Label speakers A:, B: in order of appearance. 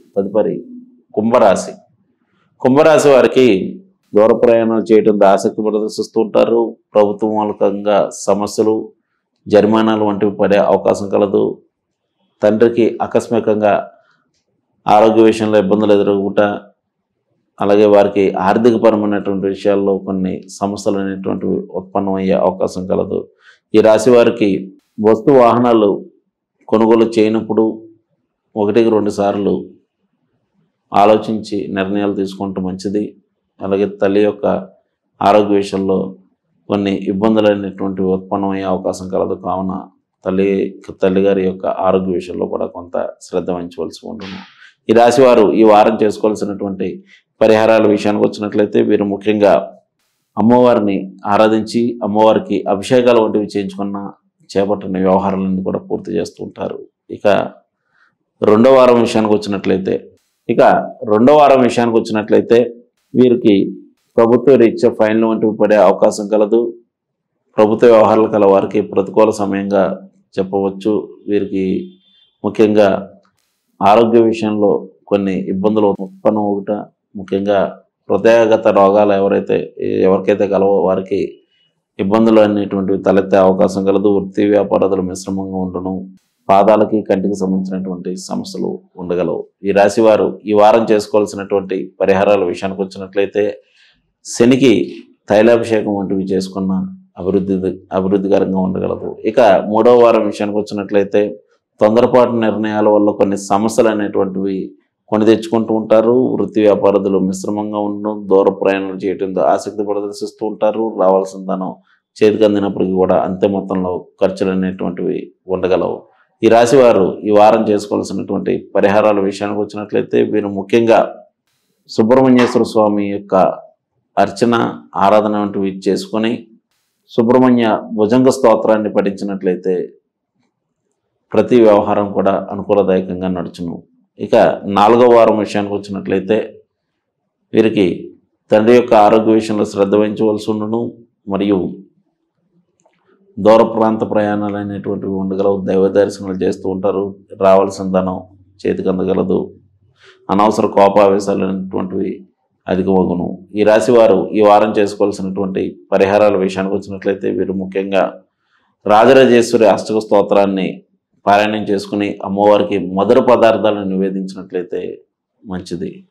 A: తదుపరి కుంభరాశి కుంభరాశి వారికి దూర ప్రయాణాలు చేయడం ఆసక్తి ప్రదర్శిస్తూ ఉంటారు ప్రభుత్వ మూలకంగా సమస్యలు జరిమానాలు వంటివి పడే అవకాశం కలదు తండ్రికి ఆకస్మికంగా ఆరోగ్య విషయంలో ఇబ్బందులు ఎదురగుట అలాగే వారికి ఆర్థికపరమైనటువంటి విషయాల్లో కొన్ని సమస్యలు అనేటువంటివి ఉత్పన్నమయ్యే అవకాశం కలదు ఈ రాశి వారికి వస్తు వాహనాలు కొనుగోలు చేయనప్పుడు ఒకటికి రెండు సార్లు ఆలోచించి నిర్ణయాలు తీసుకుంటే మంచిది అలాగే తల్లి యొక్క ఆరోగ్య విషయంలో కొన్ని ఇబ్బందులు అనేటువంటివి ఉత్పన్నమయ్యే అవకాశం కలదు కావున తల్లి తల్లిగారి యొక్క ఆరోగ్య విషయంలో కూడా కొంత శ్రద్ధ వహించవలసి ఉంటుంది ఈ రాశి వారు ఈ వారం చేసుకోవాల్సినటువంటి పరిహారాల విషయానికి వచ్చినట్లయితే వీరు ముఖ్యంగా అమ్మవారిని ఆరాధించి అమ్మవారికి అభిషేకాలు వంటివి చేయించుకున్న చేపట్టిన వ్యవహారాలన్నీ కూడా పూర్తి చేస్తూ ఉంటారు ఇక రెండో వారం విషయానికి వచ్చినట్లయితే ఇక రెండో వారం విషయానికి వచ్చినట్లయితే వీరికి ప్రభుత్వ రీత్యా ఫైన్లు వంటివి పడే అవకాశం కలదు ప్రభుత్వ వ్యవహారాలు కల వారికి ప్రతికూల సమయంగా చెప్పవచ్చు వీరికి ముఖ్యంగా ఆరోగ్య విషయంలో కొన్ని ఇబ్బందులు ఉత్పన్నం ఒకట ముఖ్యంగా హృదయగత రోగాలు ఎవరైతే ఎవరికైతే కలవో వారికి ఇబ్బందులు అనేటువంటివి తలెత్తే అవకాశం కలదు వృత్తి వ్యాపారాలు మిశ్రమంగా ఉండడం పాదాలకి కంటికి సంబంధించినటువంటి సమస్యలు ఉండగలవు ఈ రాశి వారు ఈ వారం చేసుకోవాల్సినటువంటి పరిహారాల విషయానికి వచ్చినట్లయితే శనికి తైలాభిషేకం వంటివి చేసుకున్న అభివృద్ధి అభివృద్ధికరంగా ఉండగలదు ఇక మూడవ వారం విషయానికి వచ్చినట్లయితే తొందరపాటు నిర్ణయాల వల్ల కొన్ని సమస్యలు అనేటువంటివి కొని తెచ్చుకుంటూ ఉంటారు వృత్తి వ్యాపారదులు మిశ్రమంగా ఉండడం దూర ప్రయాణాలు చేయడంతో ఆసక్తి ప్రదర్శిస్తూ ఉంటారు రావాల్సిన ధనం చేతికి అందినప్పటికీ కూడా అంతే మొత్తంలో ఖర్చులు అనేటువంటివి ఉండగలవు ఈ రాశి వారు ఈ వారం చేసుకోవాల్సినటువంటి పరిహారాల విషయానికి వచ్చినట్లయితే వీరు ముఖ్యంగా సుబ్రహ్మణ్యేశ్వర స్వామి యొక్క అర్చన ఆరాధన వంటివి చేసుకొని సుబ్రహ్మణ్య భుజంగ స్తోత్రాన్ని పఠించినట్లయితే ప్రతి వ్యవహారం కూడా అనుకూలదాయకంగా నడుచును ఇక నాలుగో వారం విషయానికి వచ్చినట్లయితే వీరికి తండ్రి యొక్క ఆరోగ్య విషయంలో శ్రద్ధ వహించవలసి ఉండును మరియు దూర ప్రాంత ప్రయాణాలు అనేటువంటివి ఉండగలవు దైవ దర్శనాలు చేస్తూ ఉంటారు రావాల్సిన ధనం చేతికి అందగలదు అనవసర కోపావేశాలు అనేటువంటివి అధికమగును ఈ రాశి వారు ఈ వారం చేసుకోవాల్సినటువంటి పరిహారాల విషయానికి వచ్చినట్లయితే వీరు ముఖ్యంగా రాజరాజేశ్వరి అష్టక స్తోత్రాన్ని పారాయణం చేసుకుని అమ్మవారికి మధుర పదార్థాలను నివేదించినట్లయితే మంచిది